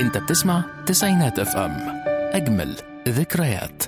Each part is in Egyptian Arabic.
انت بتسمع تسعينات اف ام اجمل ذكريات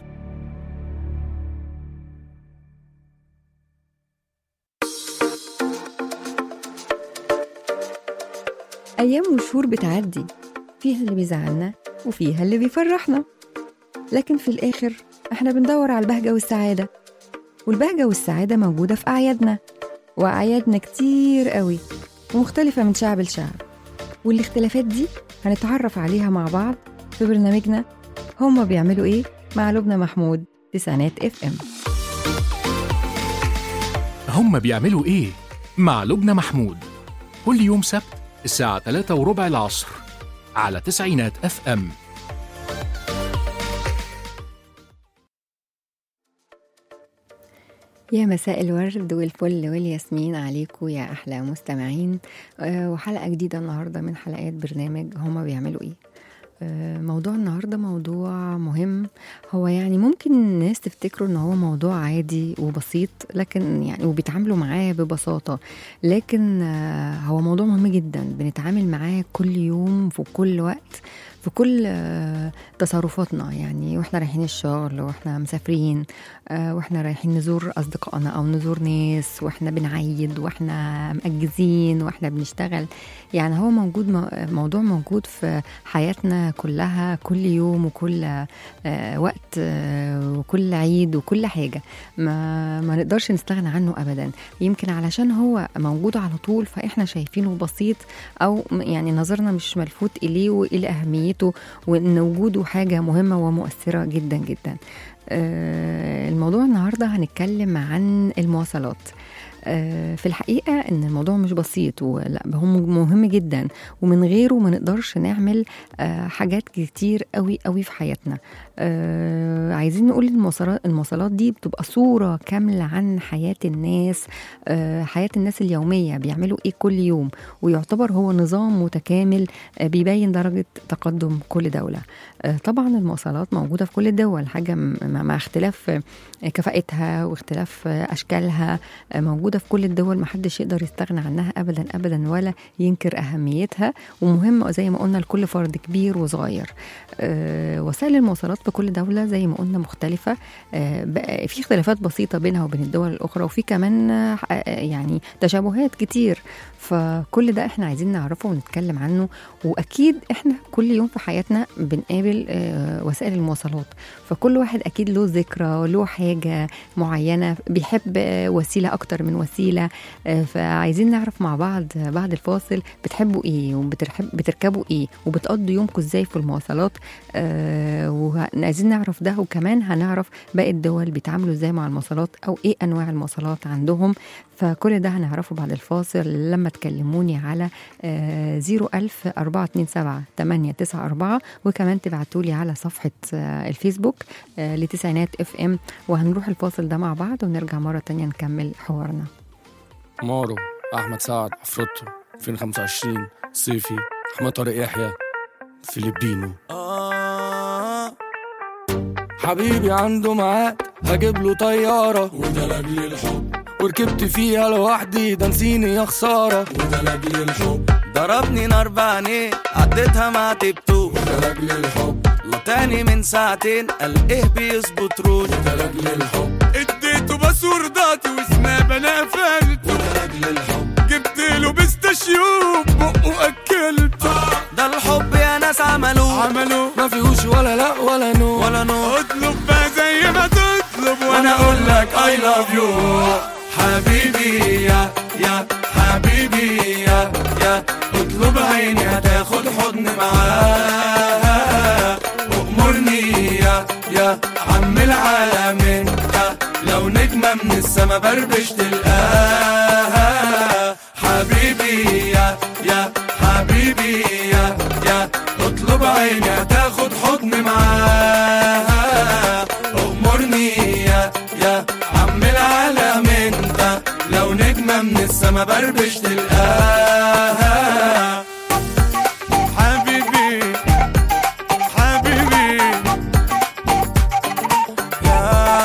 أيام وشهور بتعدي فيها اللي بيزعلنا وفيها اللي بيفرحنا لكن في الآخر إحنا بندور على البهجة والسعادة والبهجة والسعادة موجودة في أعيادنا وأعيادنا كتير قوي ومختلفة من شعب لشعب والاختلافات دي هنتعرف عليها مع بعض في برنامجنا هما بيعملوا إيه مع لبنى محمود تسعينات اف ام هم بيعملوا ايه مع لبنى محمود كل يوم سبت الساعة 3 وربع العصر على تسعينات اف ام يا مساء الورد والفل والياسمين عليكم يا أحلى مستمعين آه، وحلقة جديدة النهاردة من حلقات برنامج هما بيعملوا إيه آه، موضوع النهاردة موضوع مهم هو يعني ممكن الناس تفتكروا ان هو موضوع عادي وبسيط لكن يعني وبيتعاملوا معاه ببساطة لكن آه، هو موضوع مهم جدا بنتعامل معاه كل يوم في كل وقت في كل آه، تصرفاتنا يعني واحنا رايحين الشغل واحنا مسافرين آه، واحنا رايحين نزور اصدقائنا او نزور ناس واحنا بنعيد واحنا مأجزين واحنا بنشتغل يعني هو موجود مو- موضوع موجود في حياتنا كلها كل يوم وكل آه، وقت آه، وكل عيد وكل حاجة ما, ما نقدرش نستغنى عنه أبدا يمكن علشان هو موجود على طول فإحنا شايفينه بسيط أو م- يعني نظرنا مش ملفوت إليه وإلى أهميته وإن وجوده حاجة مهمة ومؤثرة جدا جدا آه، الموضوع النهاردة هنتكلم عن المواصلات آه، في الحقيقة إن الموضوع مش بسيط ولا هو مهم جدا ومن غيره ما نقدرش نعمل آه، حاجات كتير قوي قوي في حياتنا آه، عايزين نقول المواصلات المواصلات دي بتبقى صورة كاملة عن حياة الناس آه، حياة الناس اليومية بيعملوا إيه كل يوم ويعتبر هو نظام متكامل آه، بيبين درجة تقدم كل دولة آه، طبعا المواصلات موجودة في كل الدول حاجة م- مع مع اختلاف آه، كفاءتها واختلاف آه، أشكالها آه، موجودة في كل الدول محدش يقدر يستغنى عنها أبدا أبدا ولا ينكر أهميتها ومهمة زي ما قلنا لكل فرد كبير وصغير آه، وسائل المواصلات في كل دولة زي ما قلنا مختلفة آه، بقى في اختلافات بسيطة بينها وبين الدول الأخرى وفي كمان آه، آه، يعني تشابهات كتير فكل ده احنا عايزين نعرفه ونتكلم عنه واكيد احنا كل يوم في حياتنا بنقابل آه، وسائل المواصلات فكل واحد اكيد له ذكرى له حاجه معينه بيحب آه، وسيله اكتر من وسيله آه، فعايزين نعرف مع بعض آه، بعد الفاصل بتحبوا ايه وبتركبوا ايه وبتقضوا يومكم ازاي في المواصلات آه، وعايزين نعرف ده وكمان هنعرف باقي الدول بيتعاملوا ازاي مع المواصلات او ايه انواع المواصلات عندهم فكل ده هنعرفه بعد الفاصل لما تكلموني على آه، 01000 427 894 وكمان تبعتولي على صفحة آه، الفيسبوك آه، لتسعينات اف ام وهنروح الفاصل ده مع بعض ونرجع مرة تانية نكمل حوارنا مارو احمد سعد عفروتو 2025 صيفي احمد طارق يحيى فيلبينو حبيبي عنده ميعاد هجيب له طيارة وده لاجل الحب وركبت فيها لوحدي ده نسيني يا خسارة وده لاجل الحب ضربني نار بعينيه عديتها مع تبتو وده لاجل الحب وتاني من ساعتين قال ايه بيظبط روج وده لاجل الحب اديته باسورداتي وسناب انا قفلته وده لاجل الحب جبت له بيستاشيوب بقه اكلته ده الحب يا ناس عملوه عملوه ما فيهوش ولا لا ولا نو ولا نو اطلب بقى زي ما تطلب وانا اقول لك اي لاف يو حبيبي يا يا حبيبي يا يا اطلب عيني هتاخد حضن معاه وامرني يا يا عم العالم انت لو نجمة من السما بربش تلقاها حبيبي يا يا حبيبي يا يا اطلب عيني هتاخد حضن معاها امرني يا يا عم العالم انت لو نجمة من السما بربش تلقاها حبيبي حبيبي يا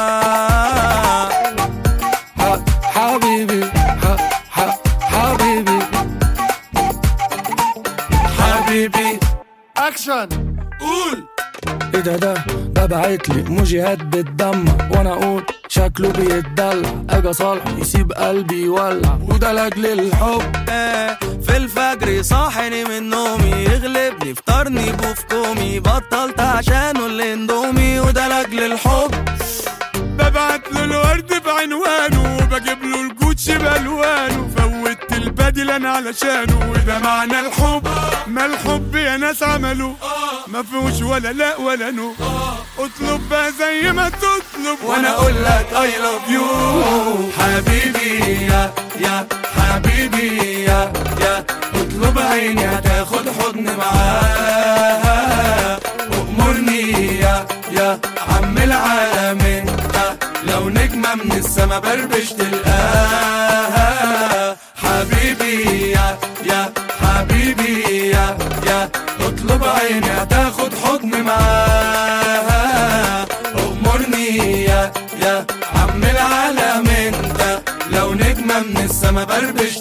ح- حبيبي ح- ح- حبيبي حبيبي اكشن قول ايه ده ده ده بعت لي موجيهات بتدمع وانا اقول شكله بيتدلع اجي صالح يسيب قلبي يولع وده لاجل الحب في الفجر يصحني من نومي يغلبني فطرني بوف كومي بطلت عشانه الاندومي وده لاجل الحب ببعت له الورد بعنوانه وبجيب له الجوتشي بالوانه فوتت البدل انا علشانه وده معنى الحب ما الحب يا ناس عملوا ما فيهوش ولا لا ولا نو اطلب بقى زي ما تطلب وانا اقول لك اي لاف يو حبيبي يا يا حبيبي يا يا اطلب عيني هتاخد حضن معاها وامرني يا يا عم العالم انت لو نجمة من السما بربش تلقاها حبيبي يا يا حبيبي يا يا اطلب عيني هتاخد حضن معاها امرني يا يا عم العالم انت لو نجمة من السما بربش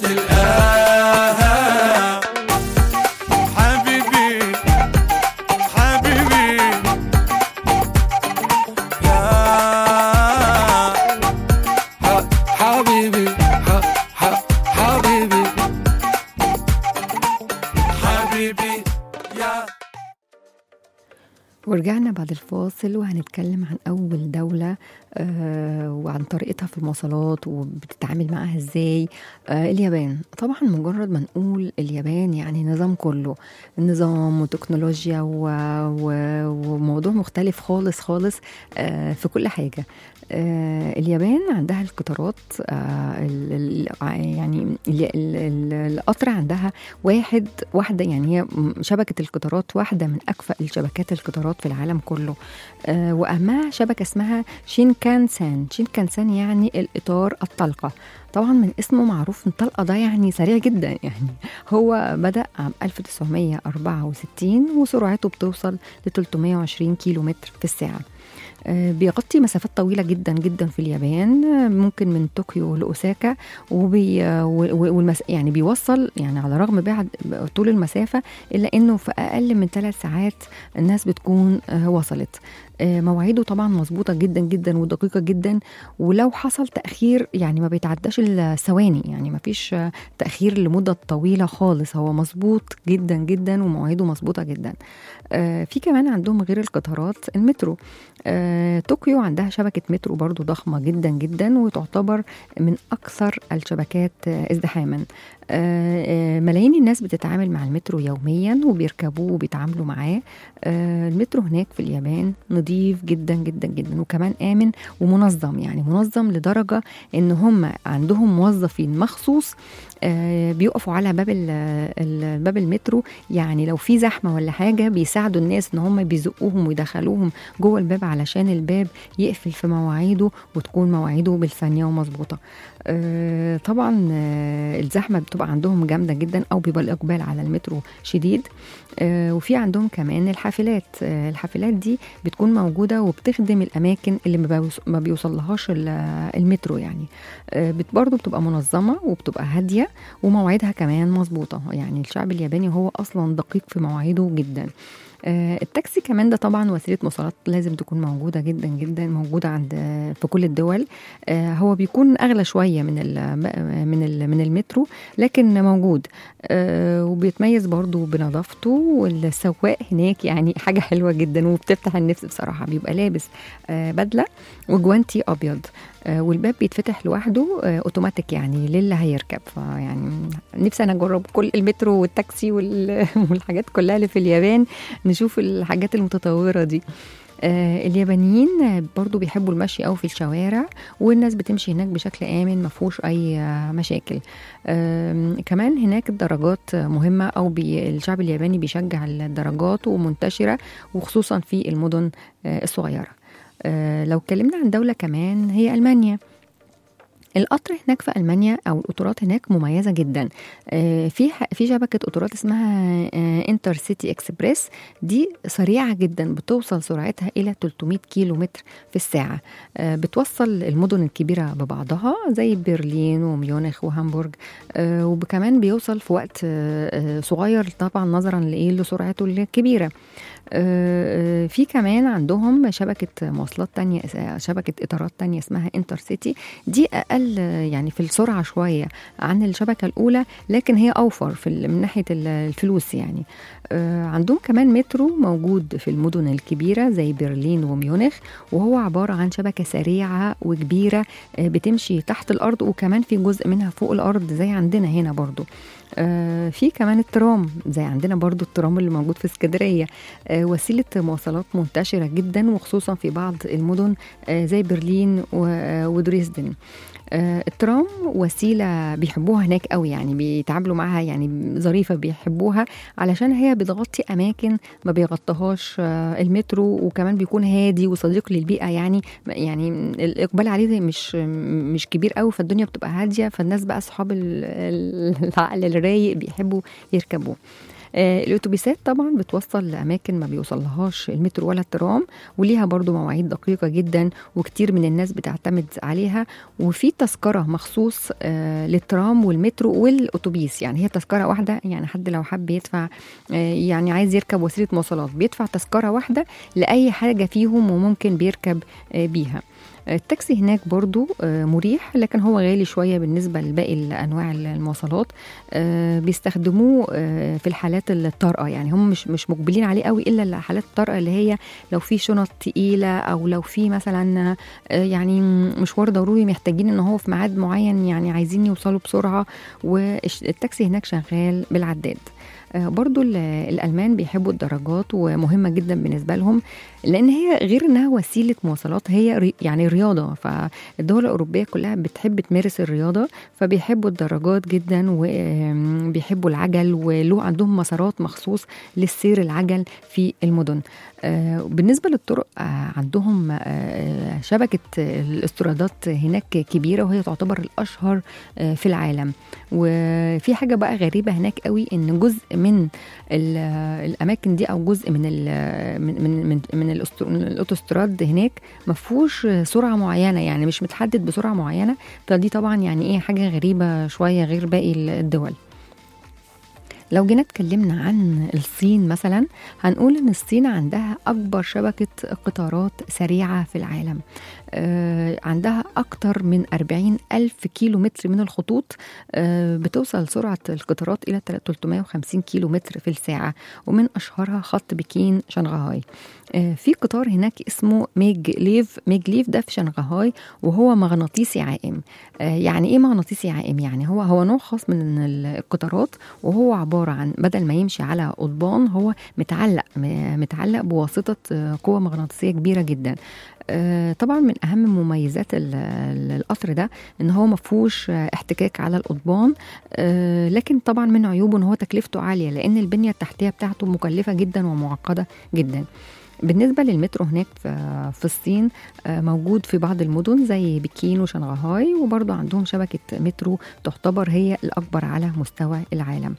تلقاها حبيبي حبيبي ح- حبيبي ح- ح- حبيبي حبيبي يا ورجعنا بعد الفاصل وهنتكلم عن أول دولة آه وعن طريقتها في المواصلات وبتتعامل معاها ازاي آه اليابان طبعا مجرد ما نقول اليابان يعني نظام كله نظام وتكنولوجيا و... و... وموضوع مختلف خالص خالص آه في كل حاجة آه اليابان عندها القطارات آه ال... ال... يعني ال... ال... ال... القطر عندها واحد واحدة يعني هي شبكة القطارات واحدة من أكفأ الشبكات القطارات في العالم كله آه وأهمها شبكة اسمها شينكانسان شينكانسان يعني الإطار الطلقة طبعا من اسمه معروف الطلقة ده يعني سريع جدا يعني هو بدأ عام 1964 وسرعته بتوصل ل 320 كيلو متر في الساعة آه، بيغطي مسافات طويلة جدا جدا في اليابان آه، ممكن من طوكيو لأوساكا وبي آه، و- و- والمس يعني بيوصل يعني على رغم بعد طول المسافة إلا إنه في أقل من ثلاث ساعات الناس بتكون آه، وصلت آه، مواعيده طبعا مظبوطة جدا جدا ودقيقة جدا ولو حصل تأخير يعني ما بيتعداش الثواني يعني ما فيش آه، تأخير لمدة طويلة خالص هو مظبوط جدا جدا ومواعيده مظبوطة جدا آه، في كمان عندهم غير القطارات المترو آه، طوكيو عندها شبكة مترو برضو ضخمة جدا جدا وتعتبر من أكثر الشبكات آه، ازدحاما آه، آه، ملايين الناس بتتعامل مع المترو يوميا وبيركبوه وبيتعاملوا معاه آه، المترو هناك في اليابان نظيف جدا جدا جدا وكمان آمن ومنظم يعني منظم لدرجة إن هم عندهم موظفين مخصوص آه، بيقفوا على باب ال- ال- باب المترو يعني لو في زحمة ولا حاجة بيساعدوا الناس إن هم بيزقوهم ويدخلوهم جوه الباب علشان الباب يقفل في مواعيده وتكون مواعيده بالثانية ومظبوطة آه، طبعا آه، الزحمة بتبقى عندهم جامدة جدا أو بيبقى الإقبال على المترو شديد آه، وفي عندهم كمان الحافلات آه، الحافلات دي بتكون موجودة وبتخدم الأماكن اللي ما بيوص- ما بيوصلهاش ال- المترو يعني آه، بت- برضه بتبقى منظمة وبتبقى هادية ومواعيدها كمان مظبوطة يعني الشعب الياباني هو أصلا دقيق في مواعيده جدا آه، التاكسي كمان ده طبعا وسيله مواصلات لازم تكون موجوده جدا جدا موجوده عند في كل الدول آه، هو بيكون اغلى شويه من ال من ال من المترو لكن موجود آه، وبيتميز برضو بنظافته والسواق هناك يعني حاجه حلوه جدا وبتفتح النفس بصراحه بيبقى لابس آه، بدله وجوانتي ابيض آه، والباب بيتفتح لوحده آه، اوتوماتيك يعني للي هيركب فيعني نفسي انا اجرب كل المترو والتاكسي وال- والحاجات كلها اللي في اليابان نشوف الحاجات المتطوره دي آه اليابانيين آه، برضو بيحبوا المشي قوي في الشوارع والناس بتمشي هناك بشكل آمن ما فيهوش أي آه، مشاكل آم، كمان هناك الدرجات آه، مهمة أو بي الشعب الياباني بيشجع الدرجات ومنتشرة وخصوصا في المدن آه، الصغيرة آه، لو اتكلمنا عن دولة كمان هي ألمانيا القطر هناك في المانيا او القطارات هناك مميزه جدا آه، في ح- في شبكه قطارات اسمها انتر سيتي اكسبريس دي سريعه جدا بتوصل سرعتها الى 300 كيلو متر في الساعه آه، بتوصل المدن الكبيره ببعضها زي برلين وميونخ وهامبورج آه، وكمان بيوصل في وقت آه، آه، صغير طبعا نظرا لايه لسرعته الكبيره آه، آه، في كمان عندهم شبكة مواصلات تانية آه، شبكة إطارات تانية اسمها انتر سيتي دي أقل آه، يعني في السرعة شوية عن الشبكة الأولى لكن هي أوفر في ال- من ناحية ال- الفلوس يعني آه، عندهم كمان مترو موجود في المدن الكبيرة زي برلين وميونخ وهو عبارة عن شبكة سريعة وكبيرة آه، بتمشي تحت الأرض وكمان في جزء منها فوق الأرض زي عندنا هنا برضو آه، في كمان الترام زي عندنا برضو الترام اللي موجود في اسكندرية آه، وسيلة مواصلات منتشرة جدا وخصوصا في بعض المدن آه، زي برلين و- آه، ودريسدن آه، الترام وسيلة بيحبوها هناك قوي يعني بيتعاملوا معاها يعني ظريفة بيحبوها علشان هي بتغطي أماكن ما بيغطيهاش آه، المترو وكمان بيكون هادي وصديق للبيئة يعني يعني الإقبال عليه مش مش كبير قوي فالدنيا بتبقى هادية فالناس بقى أصحاب ال- ال- العقل الرايق بيحبوا يركبوه آه، الاتوبيسات طبعا بتوصل لاماكن ما بيوصلهاش المترو ولا الترام وليها برضو مواعيد دقيقه جدا وكتير من الناس بتعتمد عليها وفي تذكره مخصوص آه، للترام والمترو والاتوبيس يعني هي تذكره واحده يعني حد لو حب يدفع آه، يعني عايز يركب وسيله مواصلات بيدفع تذكره واحده لاي حاجه فيهم وممكن بيركب آه، بيها التاكسي هناك برضو آه، مريح لكن هو غالي شوية بالنسبة لباقي أنواع المواصلات آه، بيستخدموه آه، في الحالات الطارئة يعني هم مش مش مقبلين عليه قوي إلا الحالات الطارئة اللي هي لو في شنط تقيلة أو لو في مثلا آه، يعني مشوار ضروري محتاجين إن هو في ميعاد معين يعني عايزين يوصلوا بسرعة والتاكسي هناك شغال بالعداد آه، برضو ال- الألمان بيحبوا الدراجات ومهمة جدا بالنسبة لهم لأن هي غير إنها وسيلة مواصلات هي ري- يعني رياضة فالدول الأوروبية كلها بتحب تمارس الرياضة فبيحبوا الدراجات جدا وبيحبوا العجل وله عندهم مسارات مخصوص للسير العجل في المدن آه، بالنسبة للطرق آه، عندهم آه، شبكة الاسترادات هناك كبيرة وهي تعتبر الأشهر آه، في العالم وفي حاجة بقى غريبة هناك قوي إن جزء من ال- الأماكن دي أو جزء من ال من من من, من الأستر- من الأوتوستراد هناك ما فيهوش سرعة معينة يعني مش متحدد بسرعة معينة فدي طبعا يعني إيه حاجة غريبة شوية غير باقي الدول لو جينا اتكلمنا عن الصين مثلا هنقول ان الصين عندها اكبر شبكه قطارات سريعه في العالم آه، عندها اكتر من 40 الف كيلو متر من الخطوط آه، بتوصل سرعه القطارات الى 350 كيلو متر في الساعه ومن اشهرها خط بكين شنغهاي آه، في قطار هناك اسمه ميج ليف ميج ليف ده في شنغهاي وهو مغناطيسي عائم آه، يعني ايه مغناطيسي عائم يعني هو هو نوع خاص من القطارات وهو عباره عن بدل ما يمشي على قضبان هو متعلق م- متعلق بواسطه آه، قوه مغناطيسيه كبيره جدا آه، طبعا من اهم مميزات ال- ال- القطر ده ان هو ما فيهوش آه، احتكاك على القضبان آه، لكن طبعا من عيوبه ان هو تكلفته عاليه لان البنيه التحتيه بتاعته مكلفه جدا ومعقده جدا بالنسبة للمترو هناك في في الصين آه، موجود في بعض المدن زي بكين وشنغهاي وبرضه عندهم شبكة مترو تعتبر هي الأكبر على مستوى العالم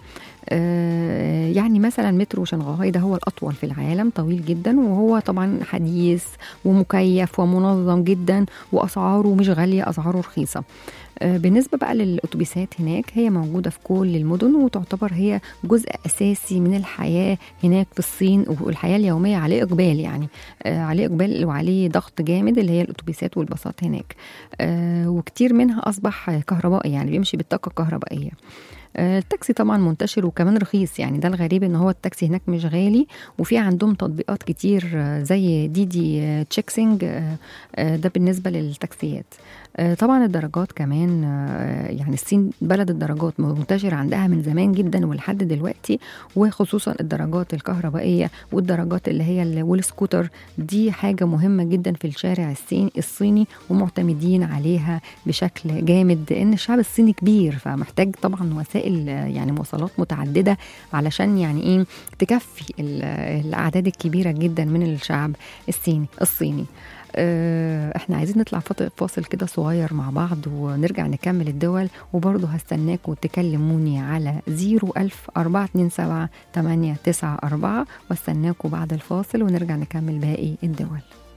آه، يعني مثلا مترو شنغهاي ده هو الأطول في العالم طويل جدا وهو طبعا حديث ومكيف ومنظم جدا وأسعاره مش غالية أسعاره رخيصة آه، بالنسبة بقى للأتوبيسات هناك هي موجودة في كل المدن وتعتبر هي جزء أساسي من الحياة هناك في الصين والحياة اليومية عليه إقبال يعني آه، عليه إقبال وعليه ضغط جامد اللي هي الأتوبيسات والباصات هناك آه، وكتير منها أصبح كهربائي يعني بيمشي بالطاقة الكهربائية آه، التاكسي طبعا منتشر وكمان رخيص يعني ده الغريب ان هو التاكسي هناك مش غالي وفي عندهم تطبيقات كتير آه، زي دي دي آه، تشيكسينج آه، آه، ده بالنسبه للتاكسيات آه، طبعا الدرجات كمان آه، يعني الصين بلد الدرجات منتشر عندها من زمان جدا ولحد دلوقتي وخصوصا الدرجات الكهربائيه والدرجات اللي هي ال- والسكوتر دي حاجه مهمه جدا في الشارع الصيني الصيني ومعتمدين عليها بشكل جامد لان الشعب الصيني كبير فمحتاج طبعا وسائل آه، يعني مواصلات متعدده علشان يعني ايه تكفي ال- الاعداد الكبيره جدا من الشعب الصيني الصيني آه، احنا عايزين نطلع فط- فاصل كده صغير مع بعض ونرجع نكمل الدول وبرضه هستناكم تكلموني على 01000 427 894 واستناكم بعد الفاصل ونرجع نكمل باقي الدول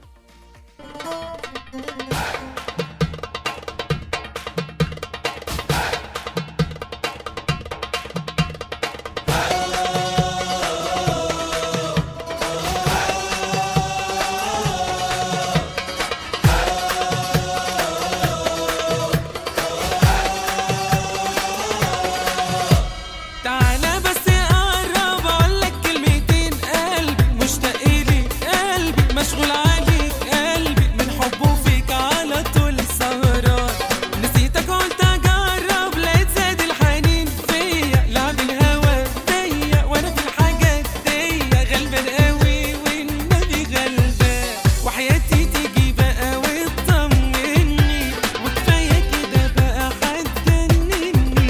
تعالى بس اقرب اقول لك كلمتين قلبي مشتاق ليك قلبي مشغول عليك قلبي من حبه فيك على طول سهران نسيتك قلت اجرب لقيت زاد الحنين فيا لعب الهوى بيا وانا في الحاجات دي غلبان قوي والنبي غلبان وحياتي تيجي بقى وتطمني وكفايه كده بقى هتجنني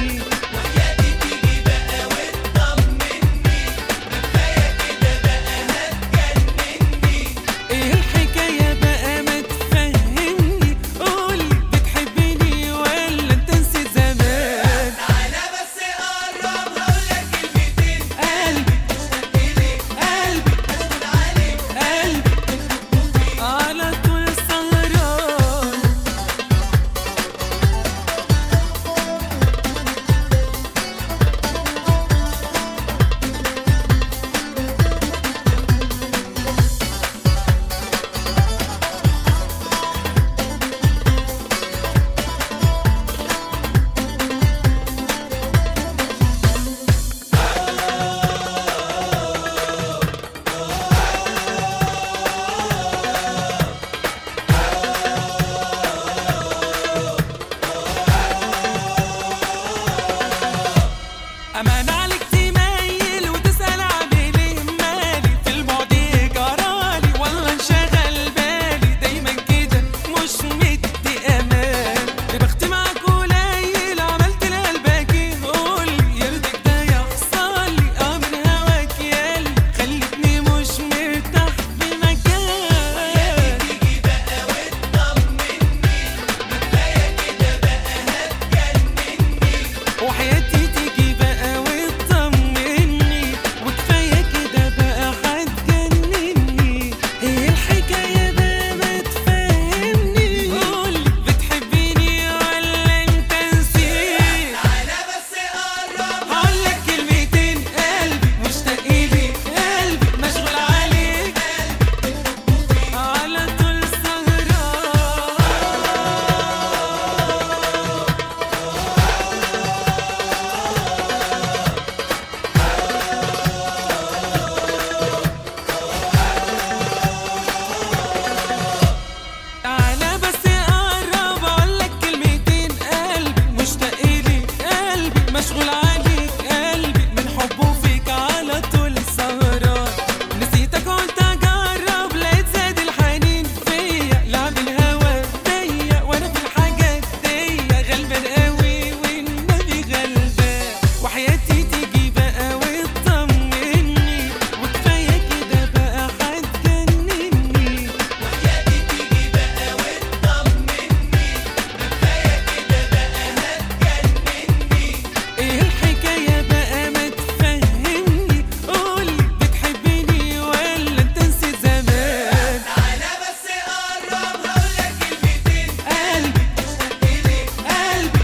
ايه الحكاية بقى ما تفهمني قولي بتحبني ولا انت نسيت زمان تعالى بس قرب هقولك كلمتين قلبي قلبي قلبي على طول سهران أمان عليك تميل وتسأل عامل ايه مالي في البعد جرالي ولا انشغل بالي دايما كده مش مدي أمان بختي معاك قليل عملت لقلبك ايه قولي يرضيك ده يحصل لي اه من هواك يالي خلتني مش مرتاح في مكان وحياتي تيجي بقى وتطمني وكفايه كده بقى هتجنني هي الحكايه بقى ما تفهمني قولي بتحبيني ولا انت نسيت تعالى بس قرب هقولك كلمتين قلبي مشتاق ليك قلبي مشغول عليك على طول سهران تعالى بس اقرب اقولك كلمتين قلبي مشتاق ليك قلبي مشغول عليك قلبي من حبه فيك على طول سهران نسيتك قلت اجرب لقيت زاد الحنين فيا لعب الهوى بيا وانا في الحاجات دي غلبان قوي والنبي غلبان وحياتي تيجي بقى وتطمني وكفايه كده بقى هتجنني ايه الحكاية بقى ما تفهمني قولي بتحبني ولا انت نسيت زمان تعالى بس قرب هقولك كلمتين قلبي قلبي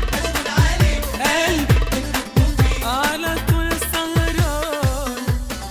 قلبي على طول سهران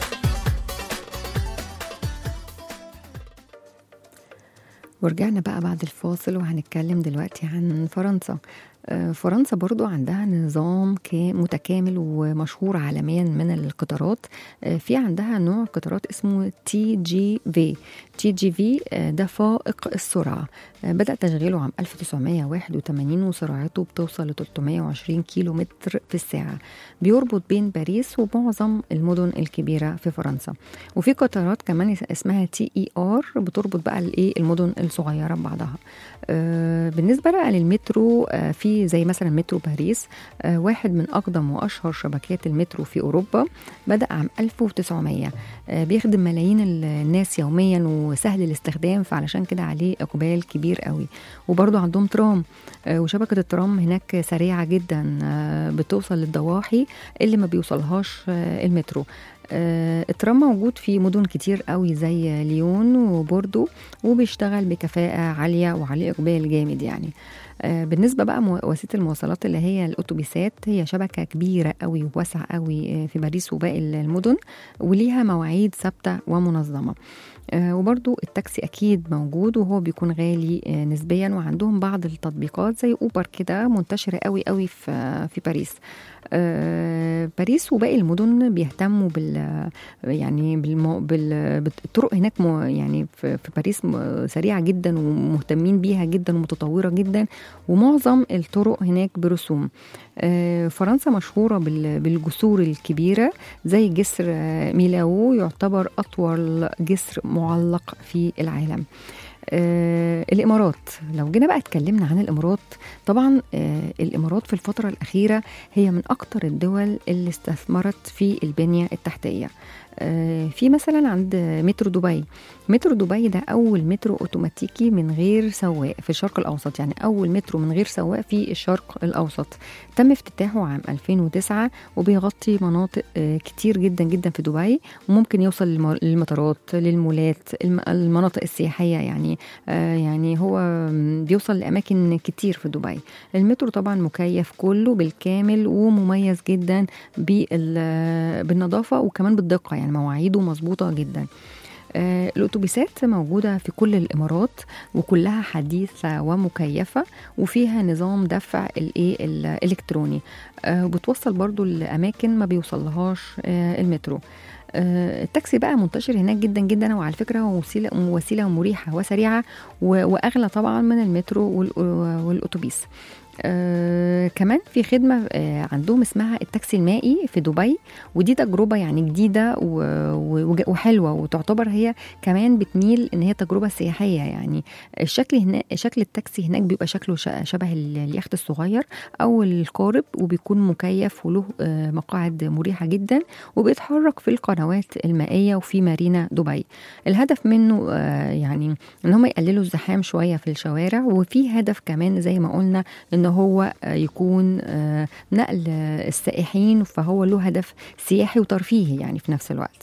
ورجعنا بقى بعد الفاصل وهنتكلم دلوقتي عن فرنسا آه، فرنسا برضو عندها نظام كا- متكامل ومشهور عالميا من القطارات آه، في عندها نوع قطارات اسمه تي جي في تي جي في آه، ده فائق السرعة آه، بدأ تشغيله عام 1981 وسرعته بتوصل ل 320 كيلو متر في الساعة بيربط بين باريس ومعظم المدن الكبيرة في فرنسا وفي قطارات كمان اسمها تي اي ار بتربط بقى الايه المدن الصغيرة ببعضها آه، بالنسبة بقى للمترو آه، في زي مثلا مترو باريس آه، واحد من أقدم وأشهر شبكات المترو في أوروبا بدأ عام 1900 آه، بيخدم ملايين ال- الناس يوميا وسهل الاستخدام فعلشان كده عليه إقبال كبير قوي وبرضه عندهم ترام آه، وشبكة الترام هناك سريعة جدا آه، بتوصل للضواحي اللي ما بيوصلهاش آه، المترو آه، الترام موجود في مدن كتير قوي زي ليون وبوردو وبيشتغل بكفاءة عالية وعليه إقبال جامد يعني آه، بالنسبة بقى مو- وسيلة المواصلات اللي هي الأتوبيسات هي شبكة كبيرة قوي وواسعة قوي آه، في باريس وباقي المدن وليها مواعيد ثابتة ومنظمة آه، وبرضو التاكسي أكيد موجود وهو بيكون غالي آه، نسبيا وعندهم بعض التطبيقات زي أوبر كده منتشرة قوي قوي في في باريس آه، باريس وباقي المدن بيهتموا بال يعني بالمو بال بالطرق هناك مو يعني في في باريس م- سريعه جدا ومهتمين بيها جدا ومتطوره جدا ومعظم الطرق هناك برسوم آه، فرنسا مشهوره بال- بالجسور الكبيره زي جسر آه، ميلاو يعتبر اطول جسر معلق في العالم آه الامارات لو جينا بقى اتكلمنا عن الامارات طبعا آه الامارات في الفتره الاخيره هي من اكتر الدول اللي استثمرت في البنيه التحتيه آه في مثلا عند مترو دبي مترو دبي ده اول مترو اوتوماتيكي من غير سواق في الشرق الاوسط يعني اول مترو من غير سواق في الشرق الاوسط تم افتتاحه عام 2009 وبيغطي مناطق آه كتير جدا جدا في دبي وممكن يوصل للم- للمطارات للمولات الم- المناطق السياحيه يعني آه يعني هو م، بيوصل لاماكن كتير في دبي المترو طبعا مكيف كله بالكامل ومميز جدا بال- بالنظافه وكمان بالدقه يعني مواعيده مظبوطه جدا آه، الاتوبيسات موجوده في كل الامارات وكلها حديثه ومكيفه وفيها نظام دفع الايه الالكتروني آه، وبتوصل برضو لاماكن ما بيوصلهاش آه، المترو آه، التاكسي بقى منتشر هناك جدا جدا وعلى فكره هو وسيله وسيله مريحه وسريعه و- واغلى طبعا من المترو وال- والاتوبيس آه كمان في خدمة آه عندهم اسمها التاكسي المائي في دبي ودي تجربة يعني جديدة و- و- وحلوة وتعتبر هي كمان بتميل ان هي تجربة سياحية يعني الشكل هنا شكل التاكسي هناك بيبقى شكله ش- شبه ال- اليخت الصغير او القارب وبيكون مكيف وله آه مقاعد مريحة جدا وبيتحرك في القنوات المائية وفي مارينا دبي الهدف منه آه يعني ان هم يقللوا الزحام شوية في الشوارع وفي هدف كمان زي ما قلنا ان هو آه، يكون آه، نقل آه، السائحين فهو له هدف سياحي وترفيهي يعني في نفس الوقت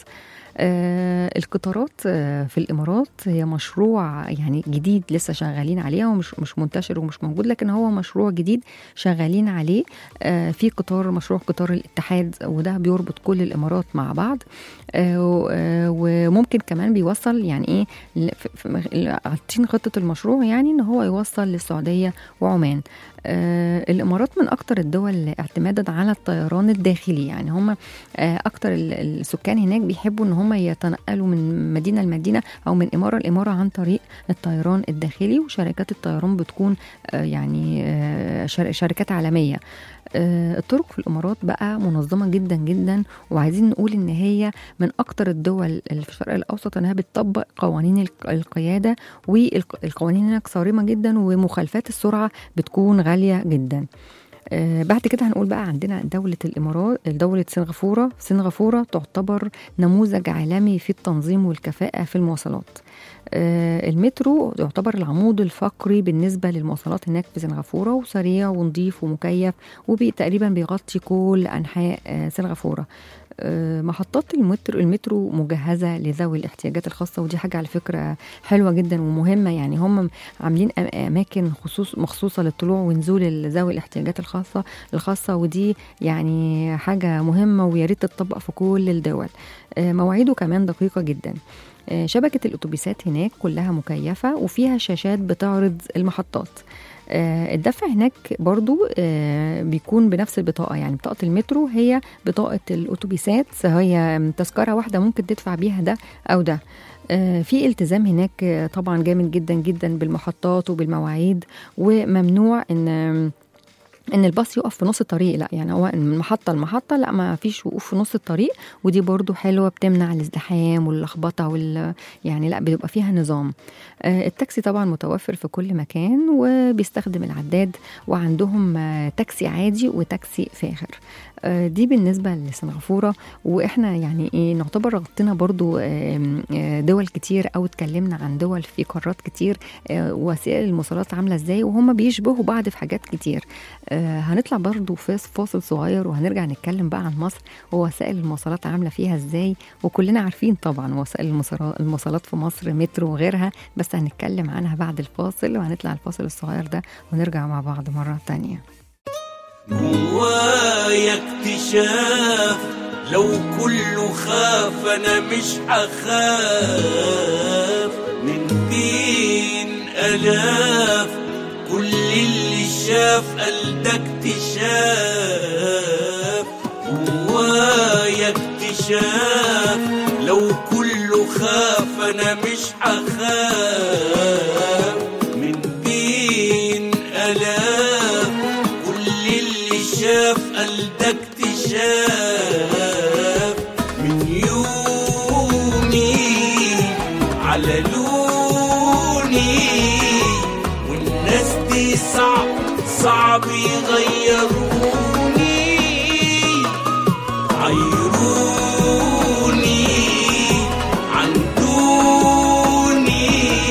آه القطارات آه في الامارات هي مشروع يعني جديد لسه شغالين عليه ومش مش منتشر ومش موجود لكن هو مشروع جديد شغالين عليه آه في قطار مشروع قطار الاتحاد وده بيربط كل الامارات مع بعض آه و- آه وممكن كمان بيوصل يعني ايه ل- ف- ف- عاطين خطه المشروع يعني ان هو يوصل للسعوديه وعمان آه الامارات من اكتر الدول اعتمادا على الطيران الداخلي يعني هم آه اكتر ال- السكان هناك بيحبوا ان هم يتنقلوا من مدينه لمدينه او من اماره لاماره عن طريق الطيران الداخلي وشركات الطيران بتكون آه يعني آه شر- شركات عالميه آه، الطرق في الامارات بقى منظمه جدا جدا وعايزين نقول ان هي من اكتر الدول اللي في الشرق الاوسط انها بتطبق قوانين الق- القياده والقوانين هناك صارمه جدا ومخالفات السرعه بتكون غاليه جدا آه، بعد كده هنقول بقى عندنا دولة الإمارات دولة سنغافورة سنغافورة تعتبر نموذج عالمي في التنظيم والكفاءة في المواصلات آه، المترو يعتبر العمود الفقري بالنسبة للمواصلات هناك في سنغافورة وسريع ونظيف ومكيف وتقريبا بيغطي كل أنحاء آه، سنغافورة آه، محطات المترو المترو مجهزة لذوي الاحتياجات الخاصة ودي حاجة على فكرة حلوة جدا ومهمة يعني هم عاملين أم- أماكن خصوص مخصوصة للطلوع ونزول ذوي الاحتياجات الخاصة الخاصة ودي يعني حاجة مهمة ويا ريت تطبق في كل الدول آه، مواعيده كمان دقيقة جدا آه، شبكة الأتوبيسات هناك كلها مكيفة وفيها شاشات بتعرض المحطات آه، الدفع هناك برضو آه، بيكون بنفس البطاقة يعني بطاقة المترو هي بطاقة الأتوبيسات هي تذكرة واحدة ممكن تدفع بيها ده أو ده آه، في التزام هناك آه، طبعا جامد جدا جدا بالمحطات وبالمواعيد وممنوع ان ان الباص يقف في نص الطريق لا يعني هو من محطه لمحطه لا ما فيش وقوف في نص الطريق ودي برضو حلوه بتمنع الازدحام واللخبطه وال يعني لا بيبقى فيها نظام آه، التاكسي طبعا متوفر في كل مكان وبيستخدم العداد وعندهم آه، تاكسي عادي وتاكسي فاخر آه، دي بالنسبه لسنغافوره واحنا يعني ايه نعتبر غطينا برضو آم، آه، دول كتير او اتكلمنا عن دول في قارات كتير آه، وسائل المواصلات عامله ازاي وهم بيشبهوا بعض في حاجات كتير آه، هنطلع برضو في فاصل صغير وهنرجع نتكلم بقى عن مصر ووسائل المواصلات عامله فيها ازاي وكلنا عارفين طبعا وسائل المواصلا- المواصلات في مصر مترو وغيرها بس هنتكلم عنها بعد الفاصل وهنطلع الفاصل الصغير ده ونرجع مع بعض مره تانية جوايا اكتشاف لو كله خاف انا مش هخاف من بين الاف كل اللي شاف قال ده اكتشاف جوايا اكتشاف لو كله خاف انا مش هخاف من بين الاف كل اللي شاف قال ده اكتشاف من يومي على لوني والناس دي صعب صعب يغيروني عيروني عن دوني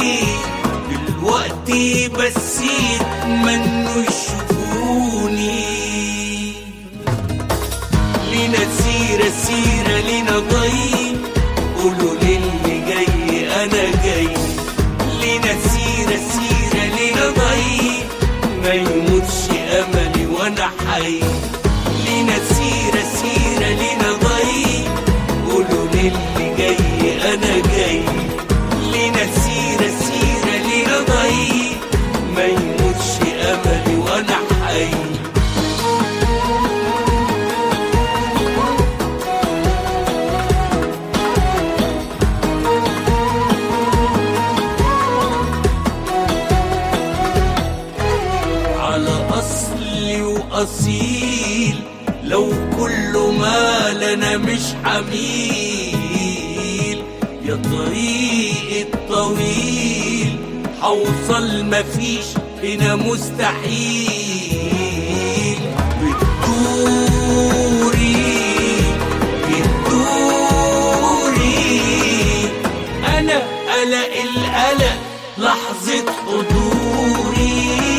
دلوقتي بس يتمنوا يشوفوني لينا سيرة سيرة لينا ضي قولوا للي جاي أنا جاي لينا سيرة سيرة لينا ضي ما يموتش أملي وأنا حي لينا سيرة سيرة لينا ضي قولوا للي جاي أنا جاي لينا سيرة سيرة لينا ضي ما يموتش أملي وأنا حي على أصلي وأصيل لو كل ما لنا مش حميل يا طريق الطويل حوصل مفيش هنا مستحيل بتدوري بتدوري أنا قلق القلق لحظة حضوري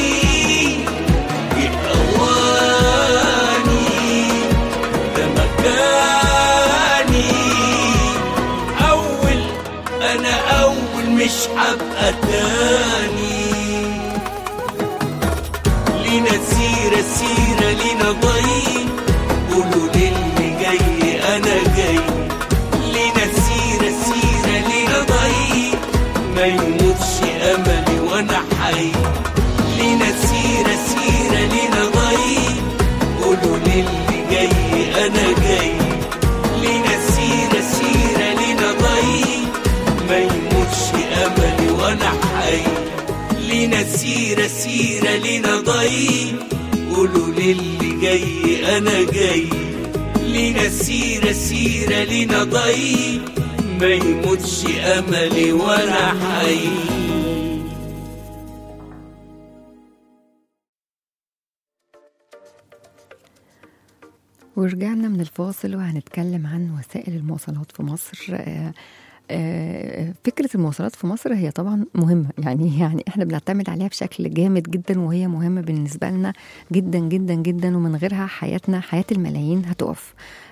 بأواني ده مكاني أول أنا أول مش هبقى تاني لينا سيرة سيرة لينا ضي قولوا للي جاي أنا جاي لينا سيرة سيرة لينا ضي ما يموتش أملي وأنا حي لينا سيرة سيرة لينا ضي قولوا للي جاي أنا جاي لينا سيرة سيرة لينا ضي ما يموتش أملي وأنا حي لينا سيرة سيرة لينا ضي قولوا للي جاي أنا جاي لينا سيرة سيرة لينا ضي ما يموتش أملي وأنا حي ورجعنا من الفاصل وهنتكلم عن وسائل المواصلات في مصر آه، آه، فكرة المواصلات في مصر هي طبعا مهمة يعني يعني احنا بنعتمد عليها بشكل جامد جدا وهي مهمة بالنسبة لنا جدا جدا جدا ومن غيرها حياتنا حياة الملايين هتقف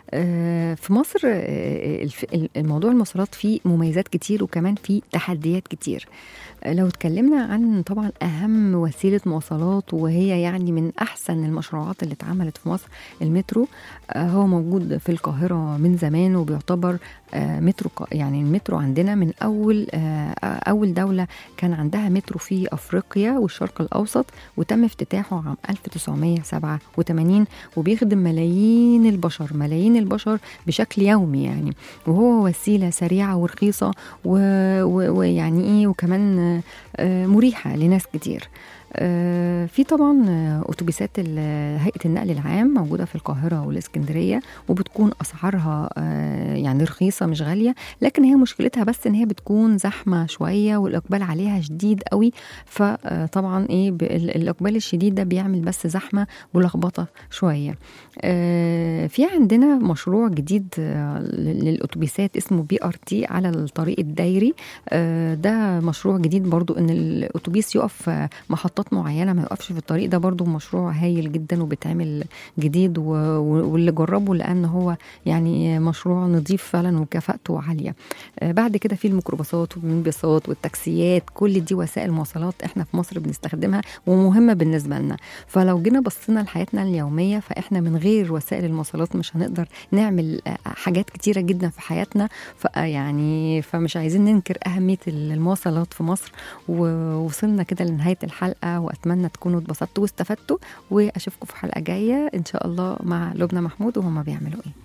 آه، في مصر آه، الف- الموضوع المواصلات فيه مميزات كتير وكمان فيه تحديات كتير آه، لو اتكلمنا عن طبعا اهم وسيله مواصلات وهي يعني من احسن المشروعات اللي اتعملت في مصر المترو آه، هو موجود في القاهره من زمان وبيعتبر آه، مترو ق- يعني المترو عندنا من اول آه، اول دوله كان عندها مترو في افريقيا والشرق الاوسط وتم افتتاحه عام 1987 وبيخدم ملايين البشر ملايين البشر بشكل يومي يعني وهو وسيله سريعه ورخيصه و- و- ويعني ايه وكمان آه، آه، مريحه لناس كتير آه، في طبعا آه، اتوبيسات ال- هيئه النقل العام موجوده في القاهره والاسكندريه وبتكون اسعارها آه، يعني رخيصه مش غاليه لكن هي مشكلتها بس ان هي بتكون زحمه شويه والاقبال عليها شديد قوي فطبعا ايه ب- ال- الاقبال الشديد ده بيعمل بس زحمه ولخبطه شويه آه، في عندنا مشروع جديد آه، لل- للاتوبيسات اسمه بي ار تي على الطريق الدايري آه، ده مشروع جديد برضو ان الاتوبيس يقف آه، محطات معينه ما يقفش في الطريق ده برضو مشروع هايل جدا وبيتعمل جديد و- و- واللي جربه لان هو يعني مشروع نظيف فعلا وكفاءته عاليه آه، بعد كده في الميكروباصات والمنبسات والتاكسيات كل دي وسائل مواصلات احنا في مصر بنستخدمها ومهمه بالنسبه لنا فلو جينا بصينا لحياتنا اليوميه فاحنا من غير وسائل المواصلات مش هنقدر نعمل آه، حاجات كتيره جدا في حياتنا فيعني فمش عايزين ننكر اهميه المواصلات في مصر ووصلنا كده لنهايه الحلقه واتمنى تكونوا اتبسطتوا واستفدتوا واشوفكم في حلقه جايه ان شاء الله مع لبنى محمود وهما بيعملوا ايه